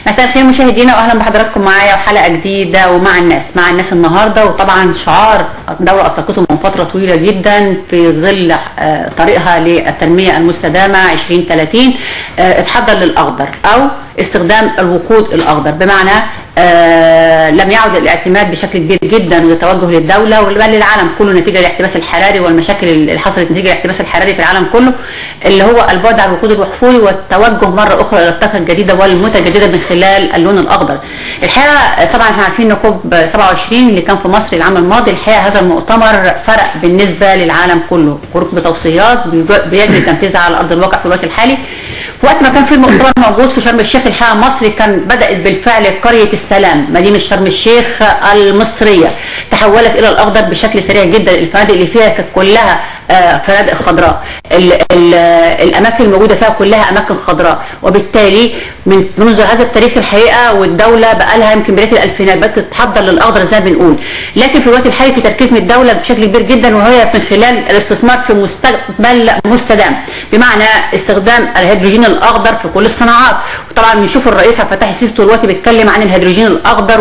مساء الخير مشاهدينا واهلا بحضراتكم معايا وحلقه جديده ومع الناس مع الناس النهارده وطبعا شعار الدوله اطلقته من فتره طويله جدا في ظل آه، طريقها للتنميه المستدامه 2030 آه، اتحضر للاخضر او استخدام الوقود الاخضر بمعنى آه لم يعد الاعتماد بشكل كبير جدا وتوجه للدوله بل للعالم كله نتيجه للاحتباس الحراري والمشاكل اللي حصلت نتيجه للاحتباس الحراري في العالم كله اللي هو البعد عن الوقود الوحفوري والتوجه مره اخرى الى الطاقه الجديده والمتجدده من خلال اللون الاخضر. الحقيقه طبعا احنا عارفين ان كوب 27 اللي كان في مصر العام الماضي الحقيقه هذا المؤتمر فرق بالنسبه للعالم كله، خروج بتوصيات بيجري تنفيذها على ارض الواقع في الوقت الحالي. في وقت ما كان في المؤتمر موجود في شرم الشيخ الحقيقه مصر كان بدات بالفعل قريه السلام مدينه شرم الشيخ المصريه تحولت الى الاخضر بشكل سريع جدا الفنادق اللي فيها كانت كلها آه، فنادق خضراء ال ال الاماكن الموجوده فيها كلها اماكن خضراء وبالتالي من منذ هذا التاريخ الحقيقه والدوله بقى لها يمكن بدايه الالفينات بدات تتحضر للاخضر زي ما بنقول لكن في الوقت الحالي في تركيز من الدوله بشكل كبير جدا وهي من خلال الاستثمار في مستقبل مستدام بمعنى استخدام الهيدروجين الاخضر في كل الصناعات وطبعا بنشوف الرئيس عبد الفتاح السيسي طول الوقت بيتكلم عن الهيدروجين الاخضر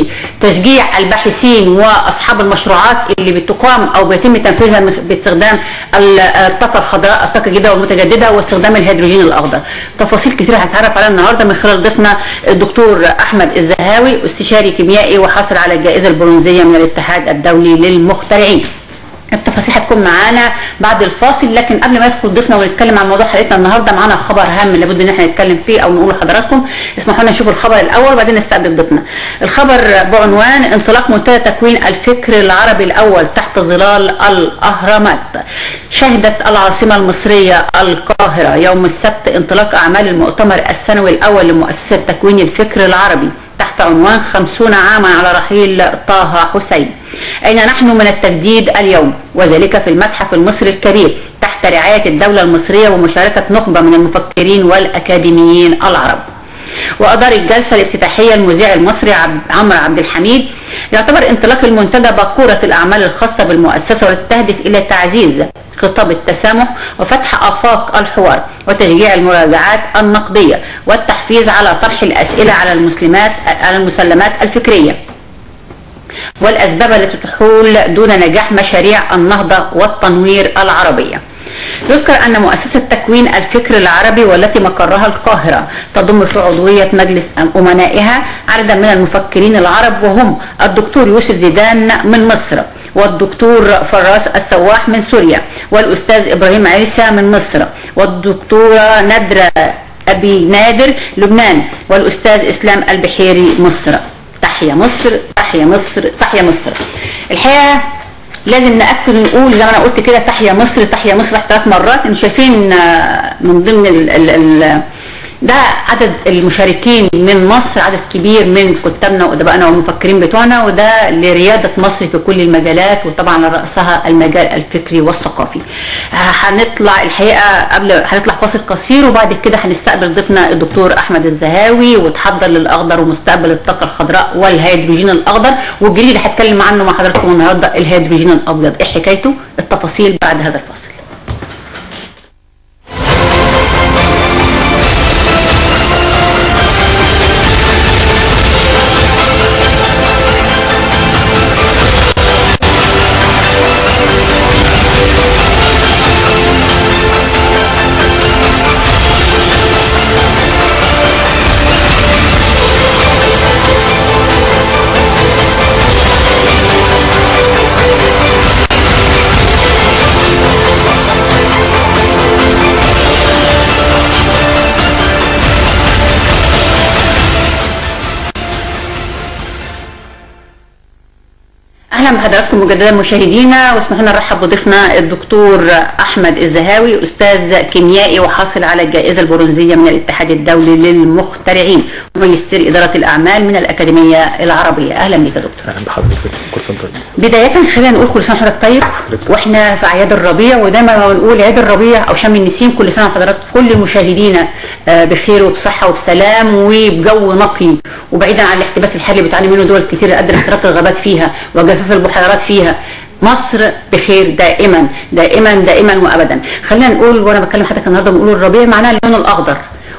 وتشجيع الباحثين واصحاب المشروعات اللي بتقام او بيتم تنفيذها باستخدام الطاقه الخضراء الطاقه الجديده والمتجدده واستخدام الهيدروجين الاخضر تفاصيل كثيره هنتعرف عليها النهارده من خلال ضيفنا الدكتور احمد الزهاوي استشاري كيميائي وحاصل على الجائزه البرونزيه من الاتحاد الدولي للمخترعين التفاصيل هتكون معانا بعد الفاصل لكن قبل ما يدخل ضيفنا ونتكلم عن موضوع حلقتنا النهارده معانا خبر هام لابد ان احنا نتكلم فيه او نقوله لحضراتكم اسمحوا لنا نشوف الخبر الاول وبعدين نستقبل ضيفنا الخبر بعنوان انطلاق منتدى تكوين الفكر العربي الاول تحت ظلال الاهرامات شهدت العاصمه المصريه القاهره يوم السبت انطلاق اعمال المؤتمر السنوي الاول لمؤسسه تكوين الفكر العربي تحت عنوان خمسون عاما على رحيل طه حسين أين نحن من التجديد اليوم وذلك في المتحف المصري الكبير تحت رعاية الدولة المصرية ومشاركة نخبة من المفكرين والأكاديميين العرب وأدار الجلسة الافتتاحية المذيع المصري عمرو عبد الحميد يعتبر انطلاق المنتدى باكورة الأعمال الخاصة بالمؤسسة والتي تهدف إلى تعزيز خطاب التسامح وفتح آفاق الحوار وتشجيع المراجعات النقدية والتحفيز على طرح الأسئلة على المسلمات على المسلمات الفكرية والأسباب التي تحول دون نجاح مشاريع النهضة والتنوير العربية يذكر أن مؤسسة تكوين الفكر العربي والتي مقرها القاهرة تضم في عضوية مجلس أمنائها عددا من المفكرين العرب وهم الدكتور يوسف زيدان من مصر والدكتور فراس السواح من سوريا والأستاذ إبراهيم عيسى من مصر والدكتورة ندرة أبي نادر لبنان والأستاذ إسلام البحيري مصر تحيا مصر تحيا مصر تحيا مصر الحقيقه لازم ناكد ونقول زي ما انا قلت كده تحيا مصر تحيا مصر ثلاث مرات انتم شايفين من ضمن ال ال ال ده عدد المشاركين من مصر عدد كبير من كتابنا وادبائنا والمفكرين بتوعنا وده لرياده مصر في كل المجالات وطبعا على راسها المجال الفكري والثقافي. هنطلع الحقيقه قبل هنطلع فاصل قصير وبعد كده هنستقبل ضيفنا الدكتور احمد الزهاوي وتحضر للاخضر ومستقبل الطاقه الخضراء والهيدروجين الاخضر والجديد اللي هتكلم عنه مع حضراتكم النهارده الهيدروجين الابيض ايه حكايته؟ التفاصيل بعد هذا الفاصل. اهلا بحضراتكم مجددا مشاهدينا واسمحوا لنا نرحب بضيفنا الدكتور احمد الزهاوي استاذ كيميائي وحاصل على الجائزه البرونزيه من الاتحاد الدولي للمخترعين وماجستير اداره الاعمال من الاكاديميه العربيه اهلا بك يا دكتور اهلا بحضرتك كل سنه طيب بدايه خلينا نقول كل سنه وحضرتك طيب واحنا في اعياد الربيع ودايما ما بنقول عيد الربيع او شم النسيم كل سنه وحضرتك كل مشاهدينا بخير وبصحه وبسلام وبجو نقي وبعيدا عن الاحتباس الحراري اللي بتعاني منه دول كتير قدر اختراق الغابات فيها وجفاف البحيرات فيها مصر بخير دائما دائما دائما وابدا خلينا نقول وانا بكلم حضرتك النهارده بنقول الربيع معناه اللون الاخضر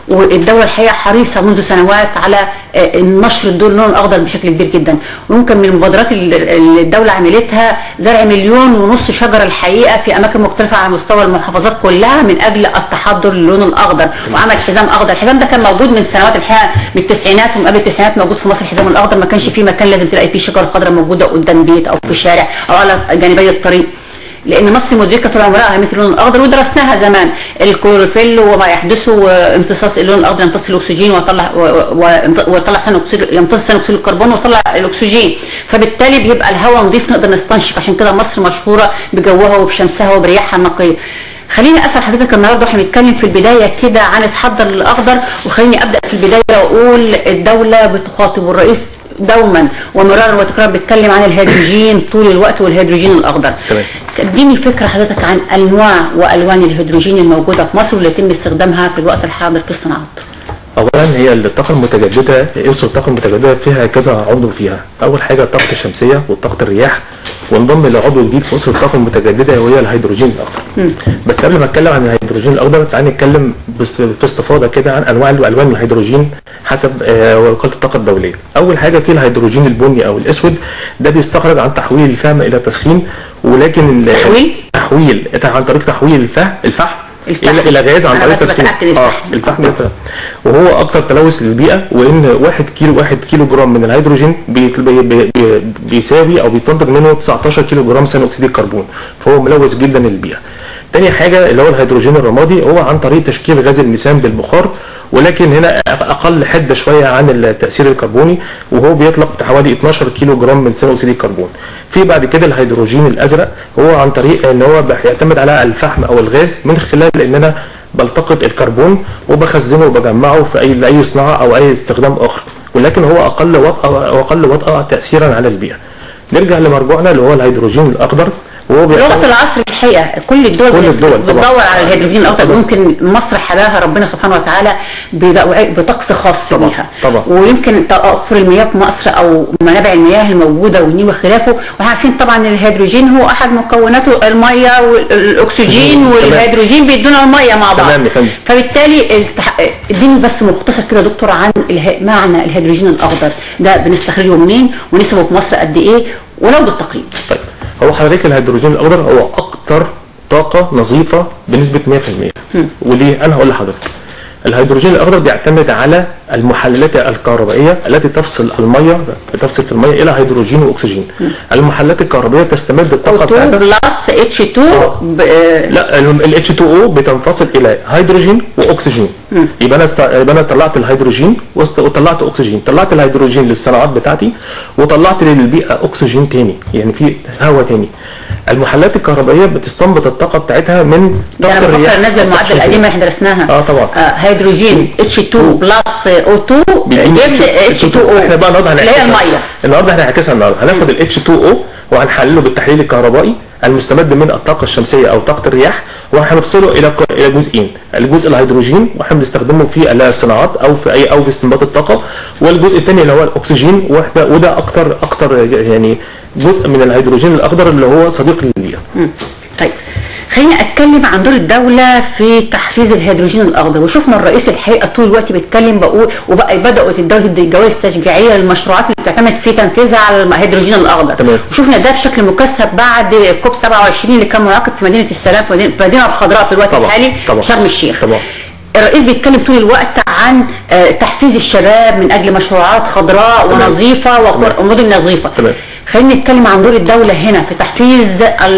والدوله الحقيقه حريصه منذ سنوات على آه، نشر الدول اللون الاخضر بشكل كبير جدا ويمكن من المبادرات اللي اللي الدوله عملتها زرع مليون ونص شجره الحقيقه في اماكن مختلفه على مستوى المحافظات كلها من اجل التحضر للون الاخضر وعمل حزام اخضر الحزام ده كان موجود من سنوات الحقيقه من التسعينات ومن قبل التسعينات موجود في مصر الحزام الاخضر ما كانش فيه مكان لازم تلاقي فيه شجره خضراء موجوده قدام بيت او في الشارع او على جانبي الطريق لان مصر مدركه طول عمرها اهميه اللون الاخضر ودرسناها زمان الكلوروفيل وما يحدثه وامتصاص اللون الاخضر يمتص الاكسجين ويطلع و- و- ويطلع ثاني اكسيد يمتص ثاني اكسيد الكربون ويطلع الاكسجين فبالتالي بيبقى الهواء نظيف نقدر نستنشق عشان كده مصر مشهوره بجوها وبشمسها وبرياحها النقيه خليني اسال حضرتك النهارده واحنا بنتكلم في البدايه كده عن التحضر للاخضر وخليني ابدا في البدايه واقول الدوله بتخاطب الرئيس دوما ومرارا وتكرارا بيتكلم عن الهيدروجين طول الوقت والهيدروجين الاخضر تمام. اديني فكره حضرتك عن انواع والوان الهيدروجين الموجوده في مصر واللي يتم استخدامها في الوقت الحاضر في الصناعات اولا هي الطاقه المتجدده يوصل الطاقه المتجدده فيها كذا عضو فيها اول حاجه الطاقه الشمسيه والطاقه الرياح وانضم لعضو جديد في اسره الطاقه المتجدده وهي الهيدروجين الاخضر بس قبل ما اتكلم عن الهيدروجين الاخضر تعالى نتكلم بس- في استفاضه كده عن انواع والوان الهيدروجين حسب آه، وكاله الطاقه الدوليه اول حاجه في الهيدروجين البني او الاسود ده بيستخرج عن تحويل الفحم الى تسخين ولكن ال- تحويل؟ تحويل عن طريق تحويل الفحم الفحم الفحم. الى الى غاز عن أنا طريق بس تسخين بتأكد اه الفحم. الفحم ده وهو اكتر تلوث للبيئه وان 1 كيلو 1 كيلو جرام من الهيدروجين بي بي بي بي بيساوي او بيستنتج منه 19 كيلو جرام ثاني اكسيد الكربون فهو ملوث جدا للبيئه تاني حاجه اللي هو الهيدروجين الرمادي هو عن طريق تشكيل غاز الميثان بالبخار ولكن هنا اقل حده شويه عن التاثير الكربوني وهو بيطلق حوالي 12 كيلو جرام من ثاني اكسيد الكربون في بعد كده الهيدروجين الازرق هو عن طريق ان هو بيعتمد على الفحم او الغاز من خلال ان انا بلتقط الكربون وبخزنه وبجمعه في اي لاي صناعه او اي استخدام اخر ولكن هو اقل وطأة واقل وطأة تاثيرا على البيئه نرجع لمرجوعنا اللي هو الهيدروجين الاخضر وهو لغه بيعتمد العصر الحقيقه كل الدول كل الدول طبعا. بتدور على الهيدروجين الاخضر طبعا. ويمكن مصر حباها ربنا سبحانه وتعالى بض- بطقس خاص طبعا. بيها طبعا. ويمكن توفر المياه في مصر او منابع المياه الموجوده والنيل وخلافه وعارفين طبعا ان الهيدروجين هو احد مكوناته الميه والاكسجين تمام. والهيدروجين بيدونا الميه مع بعض تمام يا فندم. فبالتالي التح... اديني بس مختصر كده يا دكتور عن اله... معنى الهيدروجين الاخضر ده بنستخرجه منين ونسبه في مصر قد ايه ولو بالتقريب طيب هو حضرتك الهيدروجين الاخضر هو اكتر طاقه نظيفه بنسبه 100% وليه انا هقول لحضرتك الهيدروجين الاخضر بيعتمد على المحللات الكهربائيه التي تفصل الميه بتفصل في الميه الى هيدروجين واكسجين المحللات الكهربائيه تستمد الطاقه O2 بتاعتها بلس اتش 2 ب... لا ال H2O بتنفصل الى هيدروجين واكسجين يبقى انا است... يبقى انا طلعت الهيدروجين وست... وطلعت اكسجين طلعت الهيدروجين للصناعات بتاعتي وطلعت للبيئه اكسجين تاني يعني في هواء تاني المحلات الكهربائيه بتستنبط الطاقه بتاعتها من ده انا بفكر الناس بالمعادله القديمه اللي احنا درسناها اه طبعا. آه هيدروجين اتش 2 بلس او 2 بيديني جبت اتش 2 او احنا بقى النهارده اللي هي هنعكسها الميه النهارده هنعكسها النهارده هناخد ال H2O وهنحلله بالتحليل الكهربائي المستمد من الطاقه الشمسيه او طاقه الرياح وهنفصله الى ك- الى جزئين الجزء الهيدروجين واحنا بنستخدمه في الصناعات او في اي او في استنباط الطاقه والجزء الثاني اللي هو الاكسجين واحنا وده اكتر اكتر يعني جزء من الهيدروجين الاخضر اللي هو صديق للبيئه مم. طيب خليني اتكلم عن دور الدوله في تحفيز الهيدروجين الاخضر وشفنا الرئيس الحقيقه طول الوقت بيتكلم بقول وبقى بداوا الدوله تدي جوائز تشجيعيه للمشروعات اللي بتعتمد في تنفيذها على الهيدروجين الاخضر تمام. وشفنا ده بشكل مكثف بعد كوب 27 اللي كان منعقد في مدينه السلام في مدينه في المدينه الخضراء في الوقت طبعا. الحالي طبعا. شرم الشيخ طبعا. الرئيس بيتكلم طول الوقت عن آه، تحفيز الشباب من اجل مشروعات خضراء تمام. ونظيفه وقر- تمام. ومدن نظيفه تمام. خلينا نتكلم عن دور الدوله هنا في تحفيز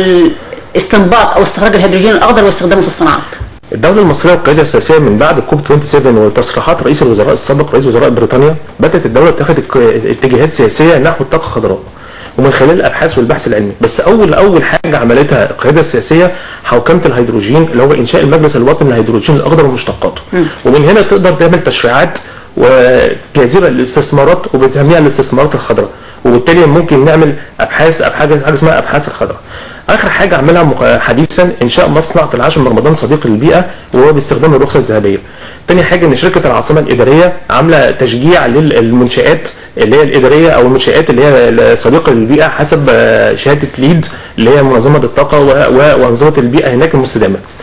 الاستنباط او استخراج الهيدروجين الاخضر واستخدامه في الصناعات الدولة المصرية والقيادة السياسية من بعد كوب 27 وتصريحات رئيس الوزراء السابق رئيس وزراء بريطانيا بدأت الدولة تاخد الك- اتجاهات سياسية نحو الطاقة الخضراء ومن خلال الابحاث والبحث العلمي بس اول اول حاجه عملتها القياده السياسيه حوكمه الهيدروجين اللي هو انشاء المجلس الوطني للهيدروجين الاخضر ومشتقاته ومن هنا تقدر تعمل تشريعات وجاذبه للاستثمارات وبنسميها الاستثمارات الخضراء وبالتالي ممكن نعمل ابحاث حاجه حاجه اسمها ابحاث الخضراء اخر حاجه عملها مق- حديثا انشاء مصنع في العاشر من رمضان صديق للبيئه وهو باستخدام الرخصه الذهبيه تاني حاجه ان شركه العاصمه الاداريه عامله تشجيع للمنشات اللي هي الاداريه او المنشات اللي هي صديقه للبيئه حسب آه، شهاده ليد اللي هي منظمه الطاقه و- و- وانظمه البيئه هناك المستدامه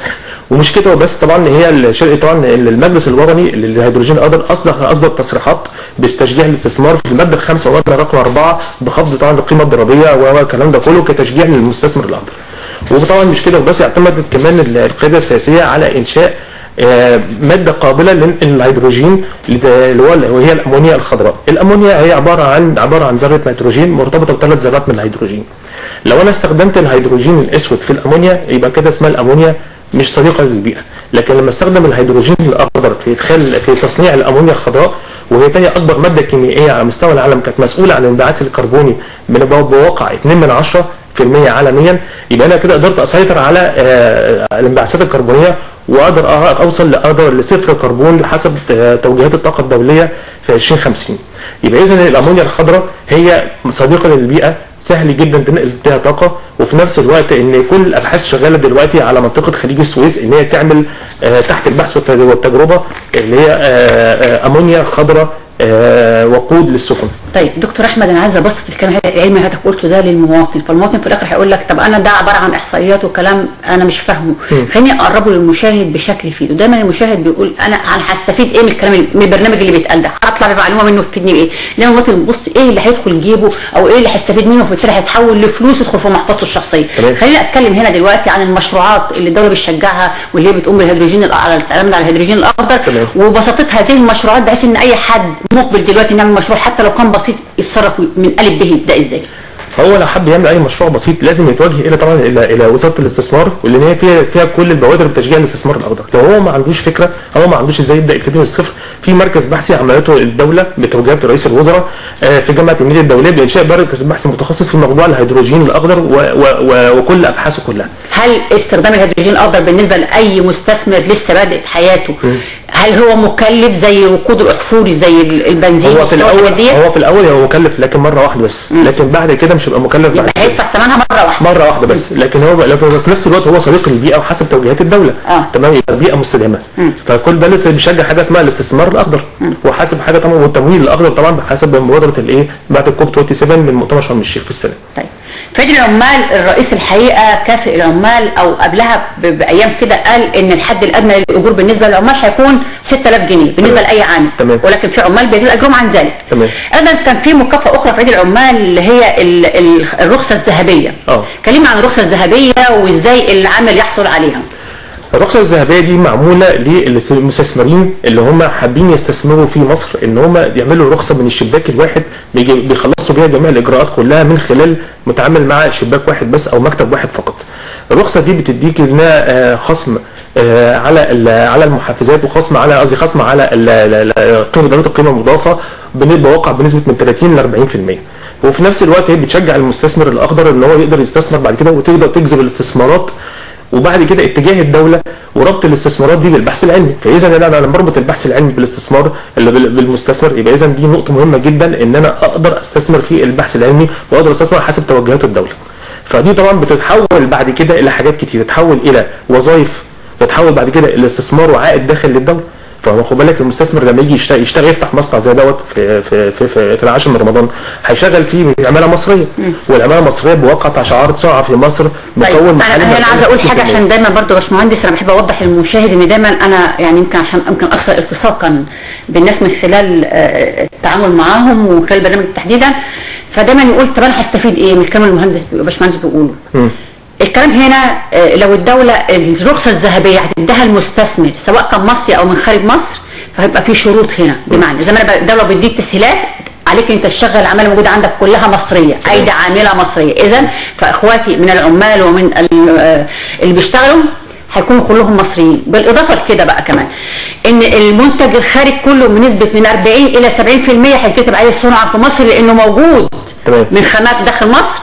ومش كده وبس طبعا هي الشرق طبعا المجلس الوطني للهيدروجين الاخضر اصدر اصدر تصريحات بتشجيع الاستثمار في الماده الخامسه والماده رقم اربعه بخفض طبعا القيمه الضريبيه والكلام ده كله كتشجيع للمستثمر الاخضر. وطبعا مش كده وبس اعتمدت كمان القياده السياسيه على انشاء آه، ماده قابله للهيدروجين اللي هو وهي الامونيا الخضراء. الامونيا هي عباره عن عباره عن ذره نيتروجين مرتبطه بثلاث ذرات من الهيدروجين. لو انا استخدمت الهيدروجين الاسود في الامونيا يبقى كده اسمها الامونيا مش صديقه للبيئه لكن لما استخدم الهيدروجين الاخضر في ادخال في تصنيع الامونيا الخضراء وهي تاني اكبر ماده كيميائيه على مستوى العالم كانت مسؤوله عن الانبعاث الكربوني من بواقع 2 من 10 في المية عالميا يبقى انا كده قدرت اسيطر على آه، الانبعاثات الكربونيه واقدر أ- اوصل لاقدر لصفر كربون حسب آه، توجيهات الطاقه الدوليه في 2050 يبقى اذا الامونيا الخضراء هي صديقه للبيئه سهل جدا تنقل بيها طاقه وفي نفس الوقت ان كل الابحاث شغاله دلوقتي على منطقه خليج السويس ان هي تعمل آه، تحت البحث والت- والتجربه اللي هي آه، آه، امونيا خضراء آه، وقود للسفن طيب دكتور احمد انا عايزه ابسط الكلام العلمي اللي حضرتك قلته ده للمواطن فالمواطن في الاخر هيقول لك طب انا ده عباره عن احصائيات وكلام انا مش فاهمه خليني اقربه للمشاهد بشكل يفيده دايما المشاهد بيقول انا انا هستفيد ايه من الكلام اللي- من البرنامج اللي بيتقال ده هطلع بمعلومه منه تفيدني بايه لما المواطن بيبص ايه اللي هيدخل جيبه او ايه اللي هيستفيد منه فبالتالي هيتحول لفلوس يدخل في محفظته الشخصيه تمام. خليني اتكلم هنا دلوقتي عن المشروعات اللي الدوله بتشجعها واللي هي بتقوم بالهيدروجين الأ- على التعامل على الهيدروجين الاخضر تمام. وبساطه هذه المشروعات بحيث ان اي حد مقبل دلوقتي يعمل مشروع حتى لو كان بسيط يتصرف من الف ب يبدا ازاي هو لو حب يعمل اي مشروع بسيط لازم يتوجه الى طبعا الى الى وزاره الاستثمار واللي هي فيها فيها كل البوادر بتشجيع الاستثمار الاخضر لو هو ما عندوش فكره او ما عندوش ازاي يبدا يبتدي من الصفر في مركز بحثي عملته الدوله بتوجيهات رئيس الوزراء آه، في جامعه الميديا الدوليه بانشاء مركز بحثي متخصص في موضوع الهيدروجين الاخضر و و و وكل ابحاثه كلها هل استخدام الهيدروجين الاخضر بالنسبه لاي مستثمر لسه بادئ حياته هل هو مكلف زي وقود الاحفوري زي ال- البنزين هو في والسولار الاول والحاجات ديت؟ هو في الاول هو مكلف لكن مره واحده بس لكن بعد كده مش هيبقى مكلف بعد يبقى كده. هيدفع ثمنها مره واحده مره واحده بس لكن هو لكن في نفس الوقت هو صديق للبيئه وحسب توجيهات الدوله آه. تمام يبقى بيئه مستدامه فكل ده لسه بيشجع حاجه اسمها الاستثمار الاخضر وحسب حاجه طبعا والتمويل الاخضر طبعا بحسب مبادره الايه بعد الكوب 27 من مؤتمر شرم الشيخ في السنه طيب فادي العمال الرئيس الحقيقه كافئ العمال او قبلها ب- بايام كده قال ان الحد الادنى للاجور بالنسبه للعمال هيكون 6000 جنيه بالنسبه تمام. لاي عامل تمام. ولكن في عمال بيزيد اجرهم عن ذلك تمام. ايضا كان في مكافاه اخرى في عيد العمال اللي هي ال- ال- الرخصه الذهبيه اه. كلمنا عن الرخصه الذهبيه وازاي العامل يحصل عليها الرخصه الذهبيه دي معموله للمستثمرين اللي هم حابين يستثمروا في مصر ان هم يعملوا رخصه من الشباك الواحد بيجي- بيخلصوا بيها جميع الاجراءات كلها من خلال متعامل مع شباك واحد بس او مكتب واحد فقط. الرخصه دي بتديك لنا آه، خصم آه، على ال- على المحفزات وخصم على قصدي خصم على ال- ال- ال- قيمه ضريبه القيمه المضافه بنسبه واقع بنسبه من 30 ل 40%. وفي نفس الوقت هي بتشجع المستثمر الاخضر ان هو يقدر يستثمر بعد كده وتقدر تجذب الاستثمارات وبعد كده اتجاه الدوله وربط الاستثمارات دي بالبحث العلمي فاذا انا لما بربط البحث العلمي بالاستثمار اللي بال- بالمستثمر يبقى اذا دي نقطه مهمه جدا ان انا اقدر استثمر في البحث العلمي واقدر استثمر حسب توجهات الدوله فدي طبعا بتتحول بعد كده الى حاجات كتير تتحول الى وظائف تتحول بعد كده الى استثمار وعائد داخل للدوله فهو خد بالك المستثمر لما يجي يشتغل, يشتغل يفتح مصنع زي دوت في في في في, في العاشر من رمضان هيشغل فيه عماله مصريه والعماله المصريه بواقع بتاع شعار صنع في مصر طيب مكون انا محلي انا عايزه اقول حاجه 50%. عشان دايما برضو يا باشمهندس انا بحب اوضح للمشاهد ان دايما انا يعني يمكن عشان يمكن اكثر التصاقا بالناس من خلال آه، التعامل معاهم ومن خلال البرنامج تحديدا فدايما نقول طب انا هستفيد ايه من الكلام اللي المهندس الباشمهندس بيقوله الكلام هنا آه، لو الدوله الرخصه الذهبيه هتديها المستثمر سواء كان مصري او من خارج مصر فهيبقى في شروط هنا بمعنى زي ما انا بقى- الدوله بتديك تسهيلات عليك انت تشغل العماله الموجوده عندك كلها مصريه ايدي عامله مصريه اذا فاخواتي من العمال ومن ال- آه، اللي بيشتغلوا هيكونوا كلهم مصريين بالاضافه لكده بقى كمان ان المنتج الخارج كله بنسبه من 40 الى 70% هيتكتب عليه صنع في مصر لانه موجود تمام. من خامات داخل مصر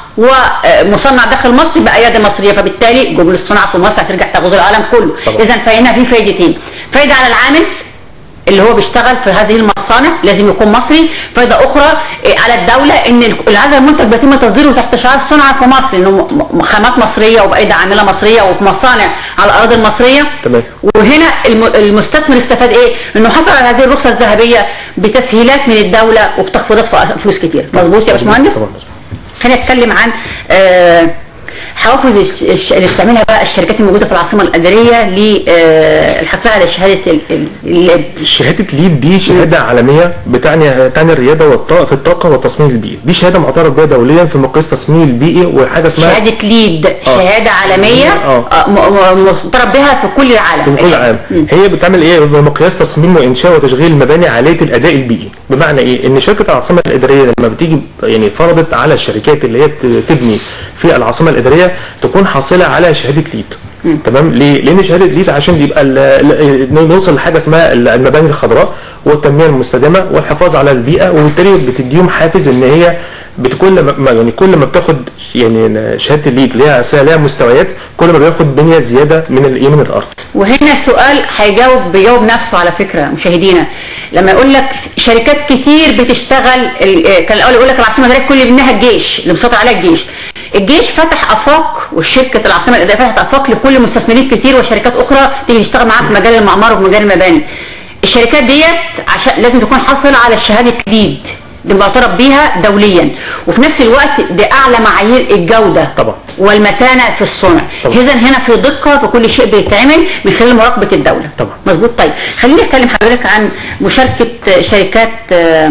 ومصنع داخل مصر بايادي مصريه فبالتالي جمله الصناعه في مصر هترجع تغزو العالم كله طبعا. اذا فهنا في فايدتين فايده على العامل اللي هو بيشتغل في هذه المصانع لازم يكون مصري فايده اخرى إيه، على الدوله ان ال- هذا المنتج بيتم تصديره تحت شعار صنع في مصر انه م- م- خامات مصريه وبايدي عامله مصريه وفي مصانع على الاراضي المصريه تمام. وهنا الم- المستثمر استفاد ايه؟ انه حصل على هذه الرخصه الذهبيه بتسهيلات من الدوله وبتخفيضات في فلوس كتير مظبوط يا باشمهندس؟ طبعا مظبوط خلينا نتكلم عن آه حوافز الش- الش- اللي بتعملها بقى الشركات الموجوده في العاصمه الاداريه للحصول على شهاده ال- ال- الليد شهاده ليد دي شهاده عالميه بتعني تعني الرياده والطاقه في الطاقه والتصميم البيئي دي شهاده معترف بها دوليا في مقياس التصميم البيئي وحاجه اسمها شهاده ليد شهاده عالميه آه. آه، م- م- معترف بها في كل العالم في كل عام هي بتعمل ايه بمقياس تصميم وانشاء وتشغيل المباني عاليه الاداء البيئي بمعنى ايه ان شركه العاصمه الاداريه لما بتيجي يعني فرضت على الشركات اللي هي ت- تبني في العاصمه الاداريه تكون حاصله على شهاده ليد تمام ليه؟ لان شهاده ليد عشان يبقى ال- ال- نوصل لحاجه اسمها ال- المباني الخضراء والتنميه المستدامه والحفاظ على البيئه وبالتالي بتديهم حافز ان هي بكل ما يعني كل ما بتاخد يعني شهاده الليد ليها ليها مستويات كل ما بياخد بنيه زياده من الايه من الارض وهنا السؤال هيجاوب بيجاوب نفسه على فكره مشاهدينا لما يقول لك شركات كتير بتشتغل ال- آه، كان الاول يقول لك العاصمه الاداريه كل منها الجيش اللي مسيطر عليها الجيش الجيش فتح افاق والشركه العاصمه الاداريه فتحت افاق لكل مستثمرين كتير وشركات اخرى تيجي تشتغل معاها في مجال المعمار وفي مجال المباني الشركات ديت عشان لازم تكون حاصله على شهاده ليد دي معترف بيها دوليا وفي نفس الوقت دي اعلى معايير الجوده طبعا. والمتانه في الصنع طبعا. اذا هنا في دقه في كل شيء بيتعمل من خلال مراقبه الدوله طبعا. مظبوط طيب خليني اتكلم حضرتك عن مشاركه شركات آه،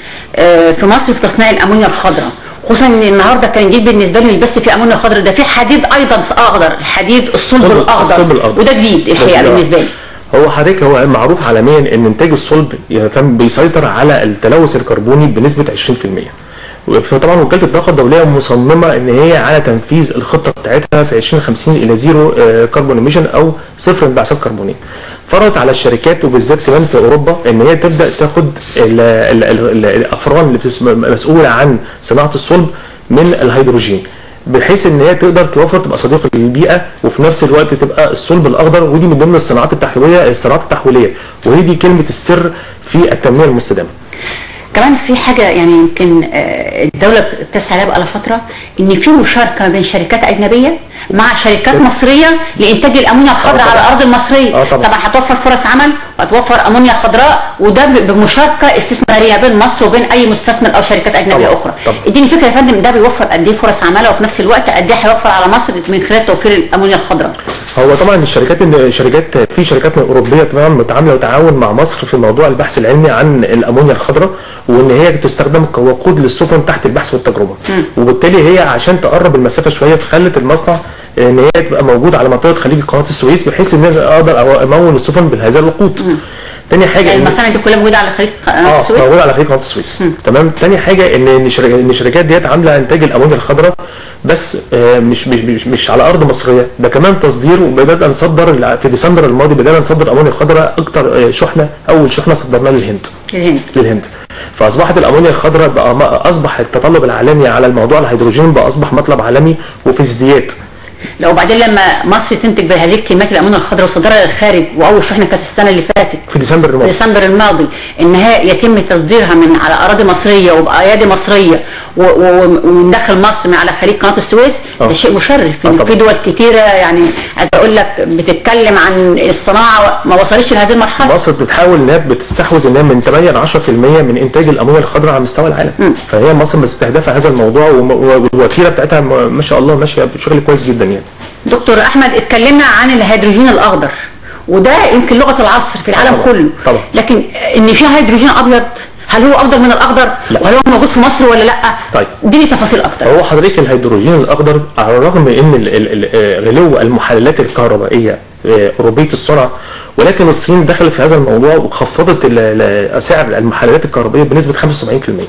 آه، في مصر في تصنيع الامونيا الخضراء خصوصا ان النهارده كان جديد بالنسبه لي مش بس في امونيا خضراء ده في حديد ايضا اخضر الحديد الصلب الصلب- الاخضر الصلب الأخضر. وده جديد الحقيقه ده- بالنسبه لي هو حضرتك هو معروف عالميا ان انتاج الصلب يعني فاهم بيسيطر على التلوث الكربوني بنسبه 20% فطبعا وكاله الطاقه الدوليه مصممه ان هي على تنفيذ الخطه بتاعتها في 2050 الى زيرو كربون ايميشن او صفر انبعاثات كربونيه. فرضت على الشركات وبالذات كمان في اوروبا ان هي تبدا تاخد ال ال ال الافران اللي بتس- مسؤوله عن صناعه الصلب من الهيدروجين. بحيث ان هي تقدر توفر تبقى صديقه للبيئه وفي نفس الوقت تبقى الصلب الاخضر ودي من ضمن الصناعات التحويليه الصناعات التحويليه وهي دي كلمه السر في التنميه المستدامه. كمان في حاجه يعني يمكن آه، الدوله بتسعى لها بقى فتره ان في مشاركه بين شركات اجنبيه مع شركات مصريه لانتاج الامونيا الخضراء طبعاً. على الارض المصريه آه، طبعاً. طبعا هتوفر فرص عمل وهتوفر امونيا خضراء وده ب- بمشاركه استثماريه بين مصر وبين اي مستثمر او شركات اجنبيه طبعاً. اخرى طبعاً. اديني فكره يا فندم ده بيوفر قد ايه فرص عمل وفي نفس الوقت قد ايه هيوفر على مصر من خلال توفير الامونيا الخضراء هو طبعا الشركات ان شركات في شركات من اوروبيه طبعا متعامله وتعاون مع مصر في موضوع البحث العلمي عن الامونيا الخضراء وان هي تستخدم كوقود للسفن تحت البحث والتجربه وبالتالي هي عشان تقرب المسافه شويه فخلت المصنع ان هي تبقى موجود على منطقه خليج قناه السويس بحيث ان انا اقدر أو- امول السفن بهذا الوقود. تاني حاجه يعني إن- المصانع دي كلها موجوده على خليج قناه اه السويس موجود على خليج قناه السويس تمام تاني حاجه ان ان الشركات ان الشركات ديت عامله انتاج الامونيا الخضراء بس آه مش مش مش, مش على ارض مصريه ده كمان تصدير وبدانا نصدر الع- في ديسمبر الماضي بدانا نصدر امونيا خضراء اكتر آه شحنه اول شحنه صدرناها للهند الهند للهند فاصبحت الامونيا الخضراء بقى ما- اصبح التطلب العالمي على الموضوع الهيدروجين بقى اصبح مطلب عالمي وفي ازدياد لو بعدين لما مصر تنتج بهذه الكميات الامونيا الخضراء وصدرها للخارج واول شحنه كانت السنه اللي فاتت في ديسمبر في الماضي ديسمبر الماضي انها يتم تصديرها من على اراضي مصريه وبايادي مصريه و- و- ومن داخل مصر من على خليج قناه السويس آه. ده شيء مشرف آه لان طبعا. في دول كتيره يعني عايز اقول لك بتتكلم عن الصناعه ما وصلتش لهذه المرحله مصر بتحاول انها بتستحوذ انها من 8 ل 10% من انتاج الامونيا الخضراء على مستوى العالم فهي مصر مستهدفه هذا الموضوع وم- والوتيره بتاعتها م- ما شاء الله ماشيه بشغل كويس جدا يعني دكتور احمد اتكلمنا عن الهيدروجين الاخضر وده يمكن لغه العصر في العالم طبعا. كله طبعا. لكن ان في هيدروجين ابيض هل هو افضل من الاخضر لا. وهل هو موجود في مصر ولا لا طيب. اديني تفاصيل اكتر هو حضرتك الهيدروجين الاخضر على الرغم من ان ال- ال- ال- غلو المحللات الكهربائيه آه، اوروبيه الصنع ولكن الصين دخلت في هذا الموضوع وخفضت ال- ال- سعر المحللات الكهربائيه بنسبه 75%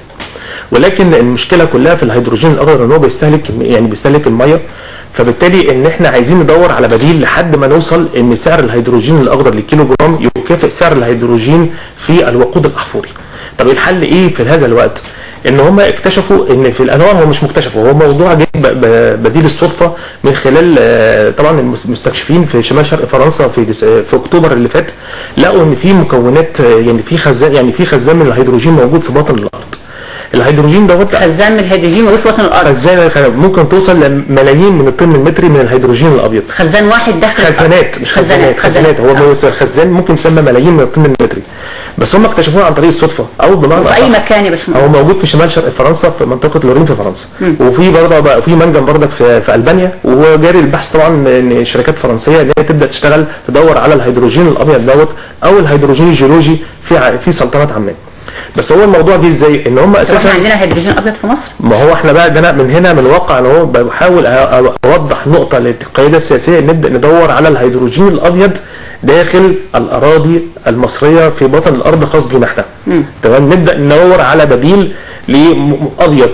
ولكن المشكله كلها في الهيدروجين الاخضر ان هو بيستهلك كمية- يعني بيستهلك الميه فبالتالي ان احنا عايزين ندور على بديل لحد ما نوصل ان سعر الهيدروجين الاخضر للكيلو جرام يكافئ سعر الهيدروجين في الوقود الاحفوري طب الحل ايه في هذا الوقت ان هم اكتشفوا ان في الانواع هو مش مكتشفوا هو موضوع جه ب- ب- بديل الصدفه من خلال آه، طبعا المس- المستكشفين في شمال شرق فرنسا في ديس- في اكتوبر اللي فات لقوا ان في مكونات آه، يعني في خزان يعني في خزان من الهيدروجين موجود في باطن الارض الهيدروجين دوت خزان من الهيدروجين موجود في وطن الارض خزان ممكن توصل لملايين من الطن المتري من الهيدروجين الابيض خزان واحد داخل خزانات مش خزانات خزانات هو آه. خزان ممكن يسمى ملايين من الطن المتري بس هم اكتشفوه عن طريق الصدفه او بمعنى في اي أصح. مكان يا هو باشمهندس موجود في شمال شرق فرنسا في منطقه لورين في فرنسا وفي برضه بقى في منجم برضك في, في البانيا وهو جاري البحث طبعا ان شركات فرنسيه ان هي تبدا تشتغل تدور على الهيدروجين الابيض دوت او الهيدروجين الجيولوجي في ع- في سلطنه عمان بس هو الموضوع جه ازاي ان هم طب اساسا احنا عندنا هيدروجين ابيض في مصر ما هو احنا بقى ده أنا من هنا من الواقع ان هو بحاول أ- أ- اوضح نقطه للقياده السياسيه نبدا ندور على الهيدروجين الابيض داخل الاراضي المصريه في بطن الارض خاص بينا احنا تمام نبدا ندور على بديل لابيض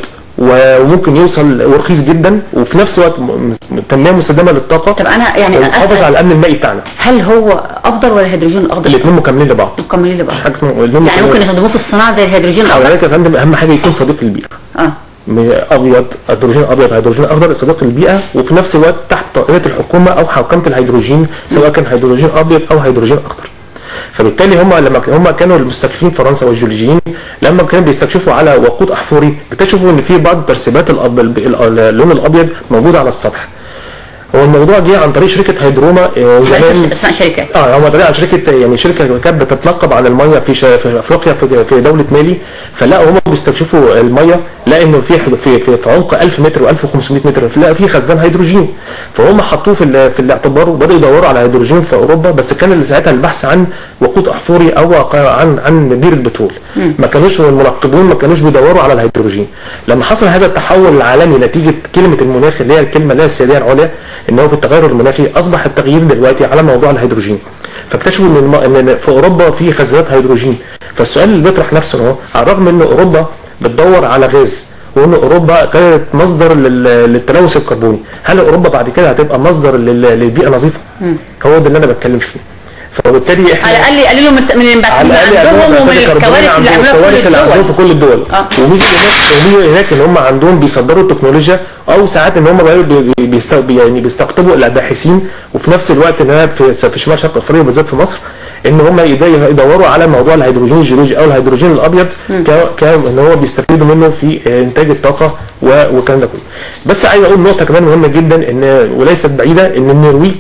وممكن يوصل ورخيص جدا وفي نفس الوقت م- م- تنميه مستدامه للطاقه طب انا يعني ويحافظ اسال على الامن المائي بتاعنا هل هو افضل ولا الهيدروجين الاخضر؟ الاثنين مكملين لبعض مكملين لبعض مش حاجه اسمها الاثنين يعني ممكن يستخدموه في الصناعه زي الهيدروجين الاخضر حضرتك يا فندم اهم حاجه يكون صديق للبيئه اه م- ابيض هيدروجين ابيض هيدروجين اخضر صديق للبيئه وفي نفس الوقت تحت طائله الحكومه او حوكمه الهيدروجين سواء كان هيدروجين ابيض او هيدروجين اخضر فبالتالي هم لما هم كانوا المستكشفين فرنسا والجيولوجيين لما كانوا بيستكشفوا على وقود احفوري اكتشفوا ان في بعض ترسيبات الأب- ال- اللون الابيض موجوده على السطح هو الموضوع جه عن طريق شركه هيدروما آه، زمان اسماء شركات اه هم طلع شركه يعني شركه كانت بتتنقب عن الميه في ش- في افريقيا في في دوله مالي فلقوا هم بيستكشفوا الميه لقى انه في في في, في عمق 1000 متر و1500 متر لقى في خزان هيدروجين فهم حطوه في ال- في الاعتبار وبداوا يدوروا على هيدروجين في اوروبا بس كان ساعتها البحث عن وقود احفوري او عن عن بير البترول ما كانوش المراقبون ما كانوش بيدوروا على الهيدروجين لما حصل هذا التحول العالمي نتيجه كلمه المناخ اللي هي الكلمه اللي هي السياديه العليا ان هو في التغير المناخي اصبح التغيير دلوقتي على موضوع الهيدروجين فاكتشفوا ان الم... ان في اوروبا في خزانات هيدروجين فالسؤال اللي بيطرح نفسه هو على الرغم ان اوروبا بتدور على غاز وان اوروبا كانت مصدر لل... للتلوث الكربوني هل اوروبا بعد كده هتبقى مصدر لل... للبيئه نظيفه هو ده اللي انا بتكلم فيه فبالتالي احنا على الاقل يقللوا من من الانبعاث على اللي الاقل عندهم عندهم ومن رصيد كربوني الكوارث اللي عندهم عملوها في الكوارث كل اللي عندهم في الدول كل الدول آه. وميزه هناك وميزه هناك ان هم عندهم بيصدروا التكنولوجيا او ساعات ان هم بقى بي- بيست- يعني بيستقطبوا الباحثين وفي نفس الوقت ان أنا في في شمال شرق افريقيا بالذات في مصر ان هم يد- يدوروا على موضوع الهيدروجين الجيولوجي او الهيدروجين الابيض ك- كان هو بيستفيدوا منه في انتاج الطاقه و- والكلام ده كله بس عايز اقول نقطه كمان مهمه جدا ان وليست بعيده ان النرويج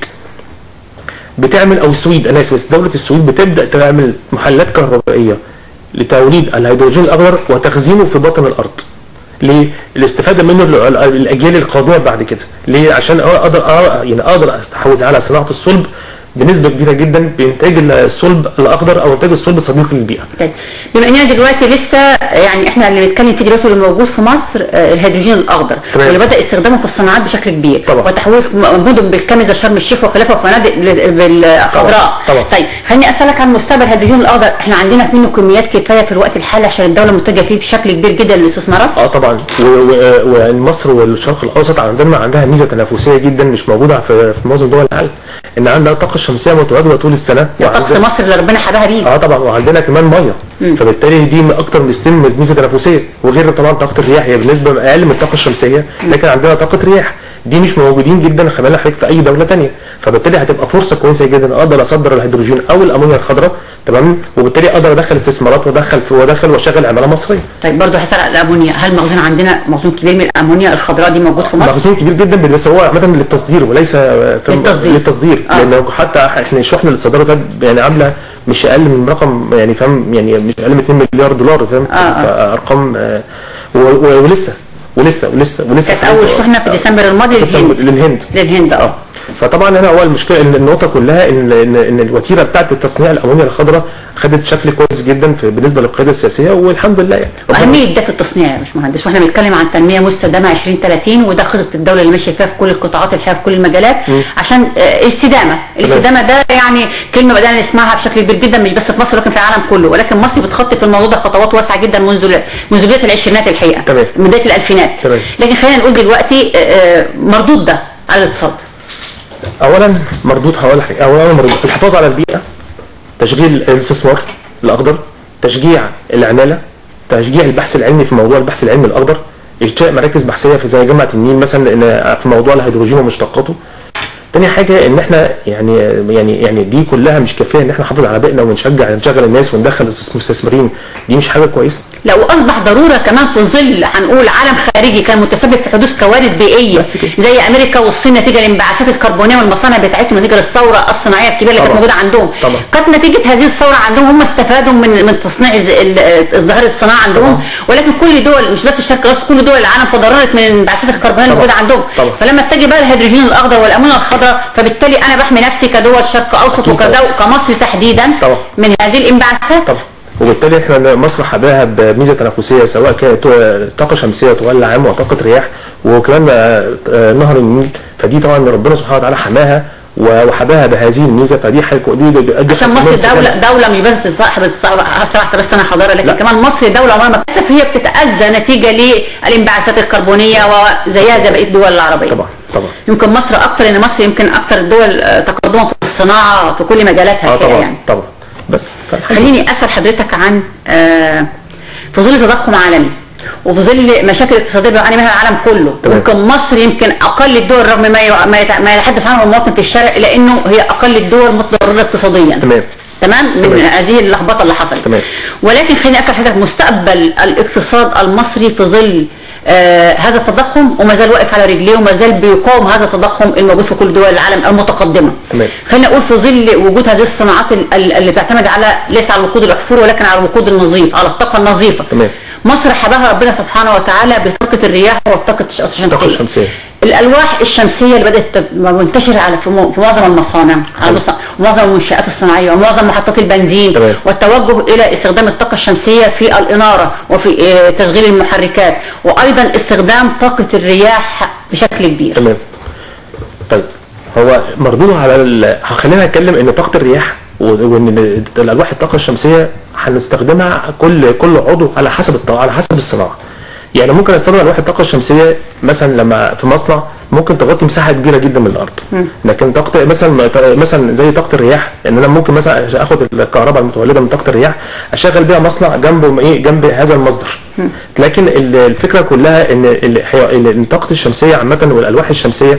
بتعمل او السويد انا اسف دوله السويد بتبدا تعمل محلات كهربائيه لتوليد الهيدروجين الاخضر وتخزينه في باطن الارض ليه؟ الاستفاده منه ال- الاجيال القادمه بعد كده ليه عشان اقدر أ- يعني اقدر استحوذ على صناعه الصلب بنسبه كبيره جدا بانتاج الصلب الاخضر او انتاج الصلب الصديق للبيئه طيب بما اننا دلوقتي لسه يعني احنا اللي بنتكلم فيه دلوقتي واللي موجود في مصر آه، الهيدروجين الاخضر تمام. واللي بدا استخدامه في الصناعات بشكل كبير طبعا. وتحويل م- مدن بالكامل زي شرم الشيخ وخلافه وفنادق بال- بالخضراء طبعا. طيب خليني اسالك عن مستقبل الهيدروجين الاخضر احنا عندنا منه كميات كفايه في الوقت الحالي عشان الدوله متجهه فيه بشكل كبير جدا للاستثمارات اه طبعا و- و- ومصر والشرق الاوسط عندنا عندها ميزه تنافسيه جدا مش موجوده في في معظم دول العالم ان عندها طاقه شمسيه متواجده طول السنه طقس وعندنا- مصر اللي ربنا حباها بيه اه طبعا وعندنا كمان ميه فبالتالي دي من اكتر ميزتين ميزه تنافسيه وغير طبعا طاقه الرياح هي بالنسبه اقل من الطاقه الشمسيه لكن عندنا طاقه رياح دي مش موجودين جدا خلال حضرتك في اي دوله تانية فبالتالي هتبقى فرصه كويسه جدا اقدر اصدر الهيدروجين او الامونيا الخضراء تمام وبالتالي اقدر ادخل استثمارات وادخل وادخل واشغل عماله مصريه طيب برضه هسال على الامونيا هل مخزون عندنا مخزون كبير من الامونيا الخضراء دي موجود في مصر؟ مخزون كبير جدا بس هو عامه للتصدير وليس في للتصدير. للتصدير آه. لان حتى احنا الشحنه اللي اتصدرت كانت يعني عامله مش اقل من رقم يعني فاهم يعني مش اقل من 2 مليار دولار فاهم آه، آه. ارقام آه، و- و- ولسه ولسه ولسه ولسه كانت اول شحنه في ديسمبر الماضي للهند للهند للهند اه فطبعا هنا هو المشكله ان النقطه كلها ان ان, إن الوتيره بتاعت تصنيع الامونيا الخضراء خدت شكل كويس جدا في بالنسبه للقياده السياسيه والحمد لله يعني ربنا- واهميه ده في التصنيع يا باشمهندس واحنا بنتكلم عن تنميه مستدامه 2030 وده خطه الدوله اللي ماشيه فيها في كل القطاعات الحياه في كل المجالات عشان آه، الاستدامه الاستدامه ده يعني كلمه بدانا نسمعها بشكل كبير جدا مش بس في مصر ولكن في العالم كله ولكن مصر بتخطي في الموضوع ده خطوات واسعه جدا منذ ال- منذ بدايه العشرينات الحقيقه تمام. من بدايه الالفينات تمام. لكن خلينا نقول دلوقتي آه، آه، مردود ده على الاقتصاد اولا مردود هقول حاجه اولا مردود الحفاظ على البيئه تشغيل الاستثمار الاخضر تشجيع العماله تشجيع البحث العلمي في موضوع البحث العلمي الاخضر انشاء مراكز بحثيه في زي جامعه النيل مثلا إن في موضوع الهيدروجين ومشتقاته تاني حاجه ان احنا يعني يعني يعني دي كلها مش كافيه ان احنا نحافظ على بيئنا ونشجع نشغل الناس وندخل المستثمرين دي مش حاجه كويسه لا واصبح ضروره كمان في ظل هنقول عالم خارجي كان متسبب في حدوث كوارث بيئيه بس كده. زي امريكا والصين نتيجه للانبعاثات الكربونيه والمصانع بتاعتهم نتيجه للثوره الصناعيه الكبيره اللي كانت طبعا. موجوده عندهم طبعا. كانت نتيجه هذه الثوره عندهم هم استفادوا من من تصنيع الز- ال- ازدهار الصناعه عندهم طبعا. ولكن كل دول مش بس الشرق الاوسط كل دول العالم تضررت من الانبعاثات الكربونيه اللي طبعا. موجوده عندهم طبعا. فلما اتجه بقى الهيدروجين الاخضر والامونه الخضراء فبالتالي انا بحمي نفسي كدول شرق اوسط أكيد وكدول كمصر تحديدا طبعا. من هذه الانبعاثات طبعا وبالتالي احنا مصر حباها بميزه تنافسيه سواء كانت طاقه شمسيه طوال العام وطاقه رياح وكمان آه، آه، نهر النيل فدي طبعا ربنا سبحانه وتعالى حماها و- وحباها بهذه الميزه فدي حاجه دي دي دي عشان مصر دولة دولة مش بس صاحبة صاحبة بس سنة حضارة لكن لا. كمان مصر دولة عمرها ما للأسف هي بتتأذى نتيجة للانبعاثات الكربونية وزيها زي بقية الدول العربية طبعا طبعا يمكن مصر أكتر لأن مصر يمكن أكتر الدول آه، تقدما في الصناعة في كل مجالاتها اه الحقيقة طبعا يعني طبعا بس فالحمد لله. خليني أسأل حضرتك عن آه، في ظل تضخم عالمي وفي ظل مشاكل اقتصاديه بيعاني منها العالم كله تمام. يمكن مصر يمكن اقل الدول رغم ما يع- ما يت- ما يتحدث عنه المواطن في الشارع الا انه هي اقل الدول متضرره اقتصاديا تمام تمام من تمام. هذه اللخبطه اللي حصلت تمام. ولكن خليني اسال حضرتك مستقبل الاقتصاد المصري في ظل آه هذا التضخم وما زال واقف على رجليه وما زال بيقاوم هذا التضخم الموجود في كل دول العالم المتقدمه تمام. خلينا نقول في ظل وجود هذه الصناعات ال- ال- اللي بتعتمد على ليس على الوقود الاحفوري ولكن على الوقود النظيف على الطاقه النظيفه تمام. مصر حباها ربنا سبحانه وتعالى بطاقه الرياح والطاقه الش- الشمسيه الطاقة الشمسية. الالواح الشمسيه اللي بدات تب- منتشره على في مو- في معظم المصانع على مص- ومعظم المنشات الصناعيه ومعظم محطات البنزين تمام. والتوجه الى استخدام الطاقه الشمسيه في الاناره وفي آه، تشغيل المحركات وايضا استخدام طاقه الرياح بشكل كبير تمام طيب هو مردوده على ال... خلينا نتكلم ان طاقه الرياح و- وان الالواح الطاقه الشمسيه هنستخدمها كل كل عضو على حسب الط... على حسب الصناعه يعني ممكن استخدم الواح الطاقه الشمسيه مثلا لما في مصنع ممكن تغطي مساحه كبيره جدا من الارض لكن طاقه مثلا مثلا زي طاقه الرياح ان انا ممكن مثلا اخد الكهرباء المتولده من طاقه الرياح اشغل بيها مصنع جنبه ايه جنب هذا المصدر لكن ال- الفكره كلها ان ال- هي- ان الطاقه الشمسيه عامه والالواح الشمسيه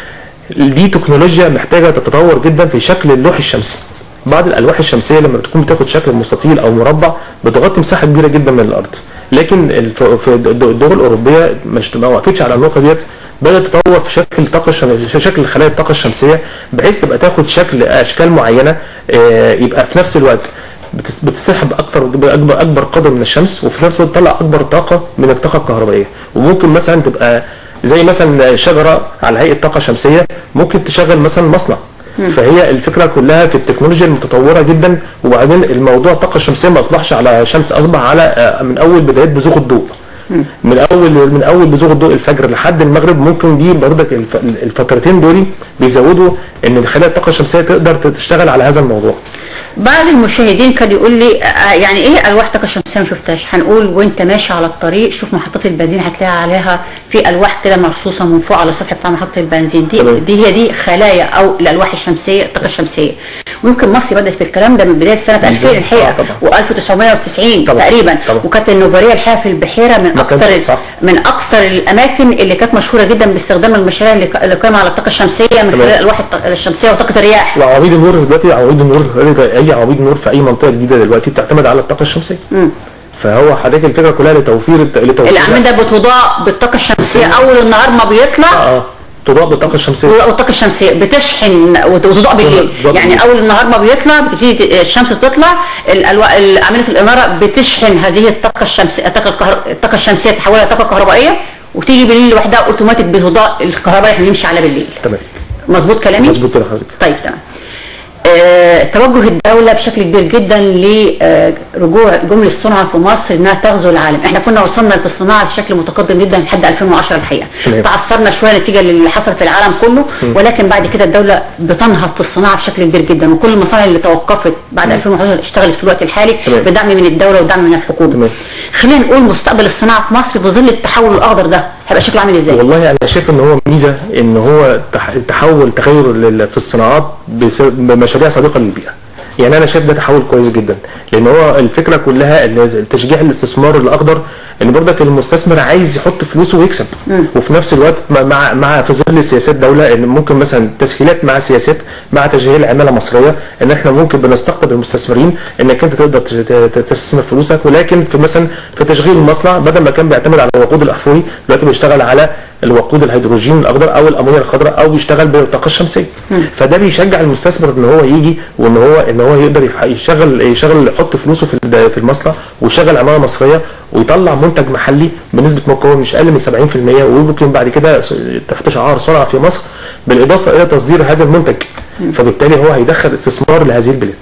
دي تكنولوجيا محتاجه تتطور جدا في شكل اللوح الشمسي بعض الالواح الشمسيه لما بتكون بتاخد شكل مستطيل او مربع بتغطي مساحه كبيره جدا من الارض لكن الف- في الد- الدول الاوروبيه مش ما وقفتش على النقطه ديت بدات تطور في شكل الطاقه الشم... شكل خلايا الطاقه الشمسيه بحيث تبقى تاخد شكل اشكال معينه آه، يبقى في نفس الوقت بتس- بتسحب اكتر باكبر اكبر قدر من الشمس وفي نفس الوقت تطلع اكبر طاقه من الطاقه الكهربائيه وممكن مثلا تبقى زي مثلا شجره على هيئه طاقه شمسيه ممكن تشغل مثلا مصنع فهي الفكره كلها في التكنولوجيا المتطوره جدا وبعدين الموضوع الطاقه الشمسيه ما اصبحش على شمس اصبح على آه، من اول بدايات بزوغ الضوء من اول من اول بزوغ الضوء الفجر لحد المغرب ممكن دي برضك الف- الفترتين دول بيزودوا ان خلايا الطاقه الشمسيه تقدر تشتغل على هذا الموضوع بعض المشاهدين كان يقول لي آه، يعني ايه الواح طاقه شمسيه ما شفتهاش هنقول وانت ماشي على الطريق شوف محطات البنزين هتلاقي عليها في الواح كده مرصوصه من فوق على السطح بتاع محطه البنزين دي تمام. دي هي دي خلايا او الالواح الشمسيه الطاقه الشمسيه ويمكن مصر بدات في الكلام ده من بدايه سنه 2000 الحقيقه آه، طبعا. و1990 طبعا. تقريبا طبعا. وكانت النوباريه الحقيقه في البحيره من مكان اكتر صح. من اكتر الاماكن اللي كانت مشهوره جدا باستخدام المشاريع اللي اللي قائمه على الطاقه الشمسيه من تمام. خلال الالواح الط- الشمسيه وطاقه الرياح وعواميد النور دلوقتي عواميد النور اي عواميد نور في اي منطقه جديده دلوقتي بتعتمد على الطاقه الشمسيه فهو حضرتك الفكره كلها لتوفير الت- لتوفير الاعمده بتضاء بالطاقه الشمسيه اول النهار ما بيطلع اه تضاء بالطاقه الشمسيه والطاقه الشمسيه بتشحن وتضاء بالليل تضاء يعني بالليل. اول النهار ما بيطلع بتبتدي الشمس تطلع الألوا- اعمده الاناره بتشحن هذه الطاقه الشمسيه الطاقه الكهر... الطاقه الشمسيه تحولها لطاقه كهربائيه وتيجي بالليل لوحدها اوتوماتيك بتضاء الكهرباء اللي احنا بنمشي عليها بالليل تمام مظبوط كلامي مظبوط كده حضرتك طيب تمام آه، توجه الدولة بشكل كبير جدا لرجوع جمل الصنعة في مصر انها تغزو العالم، احنا كنا وصلنا في الصناعة لشكل متقدم جدا لحد 2010 الحقيقة، تمام. تعثرنا شوية نتيجة للي حصل في العالم كله ولكن بعد كده الدولة بتنهض في الصناعة بشكل كبير جدا وكل المصانع اللي توقفت بعد 2011 اشتغلت في الوقت الحالي تمام. بدعم من الدولة ودعم من الحكومة. تمام. خلينا نقول مستقبل الصناعة في مصر في ظل التحول الأخضر ده هيبقى شكله عامل ازاي؟ والله انا شايف ان هو ميزه ان هو تح- تحول تغير لل- في الصناعات بس- بمشاريع صديقه للبيئه يعني انا شايف ده تحول كويس جدا لان هو الفكره كلها ان تشجيع الاستثمار الاخضر ان برضك المستثمر عايز يحط فلوسه ويكسب وفي نفس الوقت مع- مع مع في ظل سياسات دوله ان ممكن مثلا تسهيلات مع سياسات مع تشغيل عماله مصريه ان احنا ممكن بنستقطب المستثمرين انك انت تقدر ت- ت- تستثمر فلوسك ولكن في مثلا في تشغيل المصنع بدل ما كان بيعتمد على الوقود الاحفوري دلوقتي بيشتغل على الوقود الهيدروجين الاخضر او الامونيا الخضراء او بيشتغل بالطاقه الشمسيه فده بيشجع المستثمر ان هو يجي وان هو ان هو يقدر يح- يشغل يشغل يحط فلوسه في الد- في المصنع ويشغل عماله مصريه ويطلع منتج محلي بنسبه مكون مش اقل من 70% ويمكن بعد كده س- تحت شعار صنع في مصر بالاضافه الى تصدير هذا المنتج فبالتالي هو هيدخل استثمار لهذه البلاد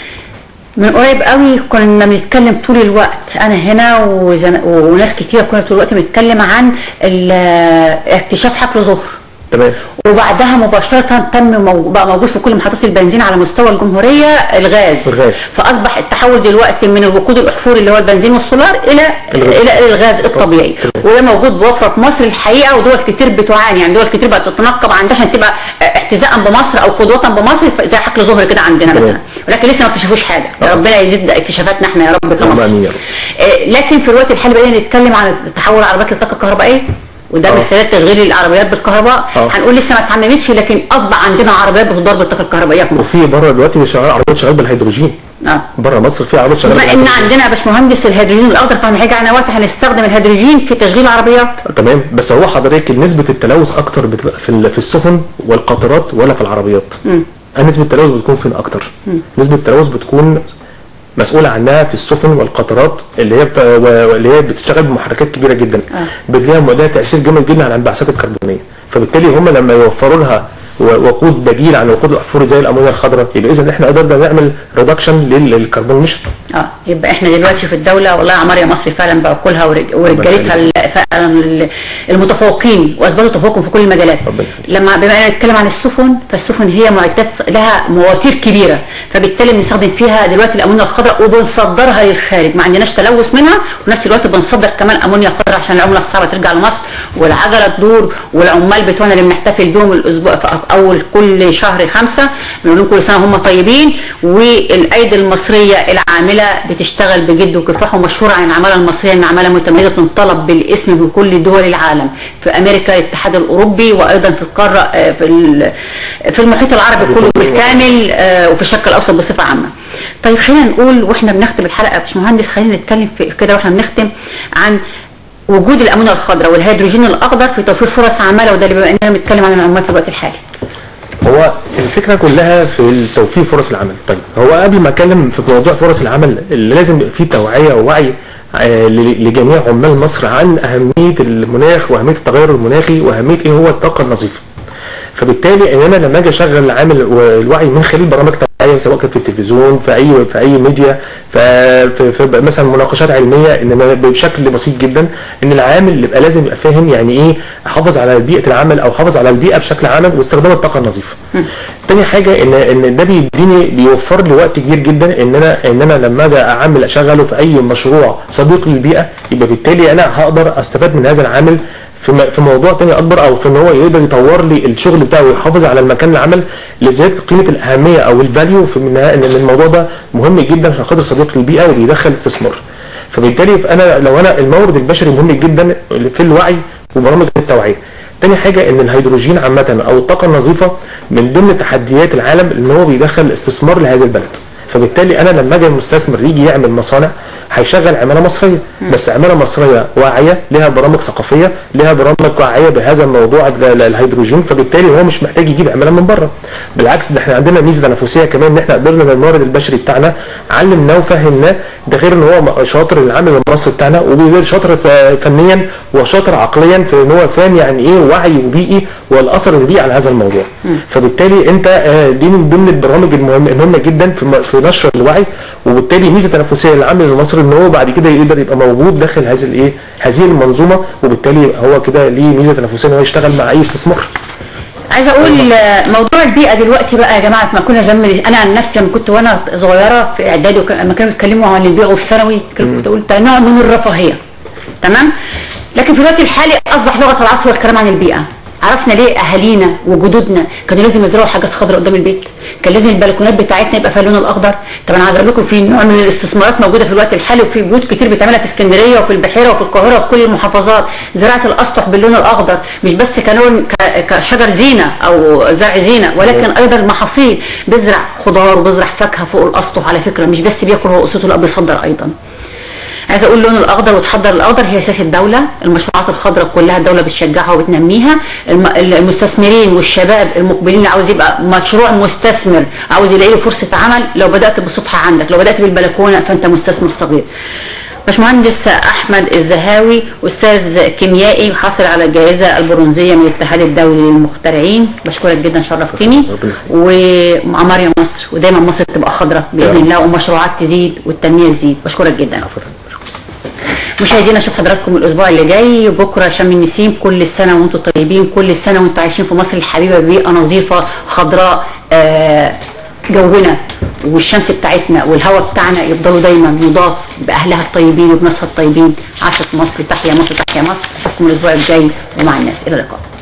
من قريب قوي كنا بنتكلم طول الوقت انا هنا وزم... وناس كتير كنا طول الوقت بنتكلم عن ال- اكتشاف حقل ظهر تمام وبعدها مباشرة تم مو... بقى موجود في كل محطات البنزين على مستوى الجمهورية الغاز الغاز. فأصبح التحول دلوقتي من الوقود الأحفوري اللي هو البنزين والسولار إلى الغاز. إلى الغاز الطبيعي وده موجود بوفرة في مصر الحقيقة ودول كتير بتعاني يعني دول كتير بقت تتنقب عندها عشان تبقى احتذاء بمصر أو قدوة بمصر زي حقل ظهر كده عندنا تمام. مثلا ولكن لسه ما اكتشفوش حاجة آه. ربنا يزيد اكتشافاتنا احنا يا رب اللهم كمصر آمين يا رب. آه، لكن في الوقت الحالي بقينا نتكلم عن تحول العربيات للطاقة الكهربائية وده من آه. خلال تشغيل العربيات بالكهرباء آه. هنقول لسه ما اتعممتش لكن اصبح عندنا عربيات بتضرب بالطاقه الكهربائيه في مصر وفي بره دلوقتي شغال عربيات شغال بالهيدروجين اه بره مصر في عربيات شغال بما ان بالهيدروجين. عندنا يا باشمهندس الهيدروجين الاخضر فاحنا هيجي علينا وقت هنستخدم الهيدروجين في تشغيل العربيات تمام بس هو حضرتك نسبة التلوث أكتر بتبقى في ال- في السفن والقاطرات ولا في العربيات؟ أه نسبة التلوث بتكون فين أكتر؟ نسبة التلوث بتكون مسؤولة عنها في السفن والقطارات اللي هي بت... و- اللي هي بتشتغل بمحركات كبيرة جدا بتلاقيها لها تأثير جامد جدا على الانبعاثات الكربونية فبالتالي هم لما يوفروا لها و- وقود بديل عن الوقود الاحفوري زي الامونيا الخضراء يبقى اذا احنا قدرنا نعمل ريدكشن للكربون ميشن اه يبقى احنا دلوقتي في الدوله والله عمار يا مصر فعلا بعقولها ورج- ورجالتها ال- فعلا ال- المتفوقين واثبتوا تفوقهم في كل المجالات ربنا يخليك. لما بما اننا نتكلم عن السفن فالسفن هي معدات لها مواتير كبيره فبالتالي بنستخدم فيها دلوقتي الامونيا الخضراء وبنصدرها للخارج ما عندناش تلوث منها وفي نفس الوقت بنصدر كمان امونيا خضراء عشان العمله الصعبه ترجع لمصر والعجله تدور والعمال بتوعنا اللي بنحتفل بيهم الاسبوع في اول كل شهر خمسه بنقول لهم كل سنه هم طيبين والايدي المصريه العامله بتشتغل بجد وكفاح ومشهوره عن العماله المصريه ان عماله متميزه تنطلب بالاسم في كل دول العالم في امريكا الاتحاد الاوروبي وايضا في القاره آه، في ال- في المحيط العربي كله بالكامل آه، وفي الشرق الاوسط بصفه عامه. طيب خلينا نقول واحنا بنختم الحلقه يا باشمهندس خلينا نتكلم في كده واحنا بنختم عن وجود الامونيا الخضراء والهيدروجين الاخضر في توفير فرص عماله وده اللي بما اننا بنتكلم عن العمال في الوقت الحالي. هو الفكره كلها في توفير فرص العمل طيب هو قبل ما اتكلم في موضوع فرص العمل اللي لازم يبقى فيه توعيه ووعي آه، ل- لجميع عمال مصر عن اهميه المناخ واهميه التغير المناخي واهميه ايه هو الطاقه النظيفه فبالتالي ان انا لما اجي اشغل العامل والوعي من خلال برامج توعيه سواء كانت في التلفزيون في اي في اي ميديا ف- في, في مثلا مناقشات علميه ان بشكل بسيط جدا ان العامل يبقى لازم يبقى فاهم يعني ايه احافظ على بيئه العمل او احافظ على البيئه بشكل عام واستخدام الطاقه النظيفه. تاني حاجه ان ان ده بيديني بيوفر لي وقت كبير جدا ان انا ان انا لما اجي اعمل اشغله في اي مشروع صديق للبيئه يبقى بالتالي انا هقدر استفاد من هذا العامل في م- في موضوع تاني اكبر او في ان هو يقدر يطور لي الشغل بتاعه ويحافظ على المكان العمل لزياده قيمه الاهميه او الفاليو في منها ان الموضوع ده مهم جدا عشان خاطر صديق للبيئه وبيدخل استثمار. فبالتالي انا لو انا المورد البشري مهم جدا في الوعي وبرامج التوعيه. تاني حاجه ان الهيدروجين عامه او الطاقه النظيفه من ضمن تحديات العالم ان هو بيدخل استثمار لهذا البلد. فبالتالي انا لما اجي المستثمر يجي يعمل مصانع هيشغل عماله مصريه بس عماله مصريه واعيه لها برامج ثقافيه لها برامج واعيه بهذا الموضوع ال- ال- الهيدروجين فبالتالي هو مش محتاج يجيب عماله من بره بالعكس ده احنا عندنا ميزه تنافسيه كمان ان احنا قدرنا من المورد البشري بتاعنا علمناه وفهمناه ده غير ان هو م- شاطر العامل المصري بتاعنا وغير شاطر س- فنيا وشاطر عقليا في ان هو فاهم يعني ايه وعي وبيئي والاثر البيئي على هذا الموضوع فبالتالي انت آه، دي من ضمن البرامج المهمه المهمه جدا في م- في نشر الوعي وبالتالي ميزه تنافسيه للعامل المصري ان هو بعد كده يقدر يبقى موجود داخل هذه الايه هذه المنظومه وبالتالي يبقى هو كده ليه ميزه تنافسيه ان هو يشتغل مع اي استثمار عايزه اقول آه، موضوع البيئه دلوقتي بقى يا جماعه ما كنا زمان انا عن نفسي لما كنت وانا صغيره في اعدادي وك- لما كانوا يتكلموا عن البيئه وفي ثانوي كنت اقول ده نوع من الرفاهيه تمام لكن في الوقت الحالي اصبح لغه العصر والكلام عن البيئه عرفنا ليه اهالينا وجدودنا كانوا لازم يزرعوا حاجات خضراء قدام البيت كان لازم البلكونات بتاعتنا يبقى فيها اللون الاخضر طب انا عايز اقول لكم في نوع من الاستثمارات موجوده في الوقت الحالي وفي بيوت كتير بتعملها في اسكندريه وفي البحيره وفي القاهره وفي كل المحافظات زراعه الاسطح باللون الاخضر مش بس كلون ك- كشجر زينه او زرع زينه ولكن ايضا المحاصيل بيزرع خضار وبيزرع فاكهه فوق الاسطح على فكره مش بس بياكل هو قصته لا بيصدر ايضا عايز اقول اللون الاخضر وتحضر الاخضر هي سياسه الدوله المشروعات الخضراء كلها الدوله بتشجعها وبتنميها الم- المستثمرين والشباب المقبلين اللي عاوز يبقى مشروع مستثمر عاوز يلاقي له فرصه عمل لو بدات بالسطح عندك لو بدات بالبلكونه فانت مستثمر صغير باشمهندس احمد الزهاوي استاذ كيميائي حاصل على الجائزه البرونزيه من الاتحاد الدولي للمخترعين بشكرك جدا شرفتني ربنا يخليك. وعمار يا مصر ودايما مصر تبقى خضراء باذن يا رب. الله والمشروعات تزيد والتنميه تزيد بشكرك جدا عفوا. مشاهدينا اشوف حضراتكم الاسبوع اللي جاي بكره شم النسيم كل سنه وانتم طيبين كل سنه وانتم عايشين في مصر الحبيبه بيئه نظيفه خضراء آه، جونا والشمس بتاعتنا والهواء بتاعنا يفضلوا دايما نضاف باهلها الطيبين وبناسها الطيبين عاشت مصر تحيا مصر تحيا مصر اشوفكم الاسبوع الجاي ومع الناس الى اللقاء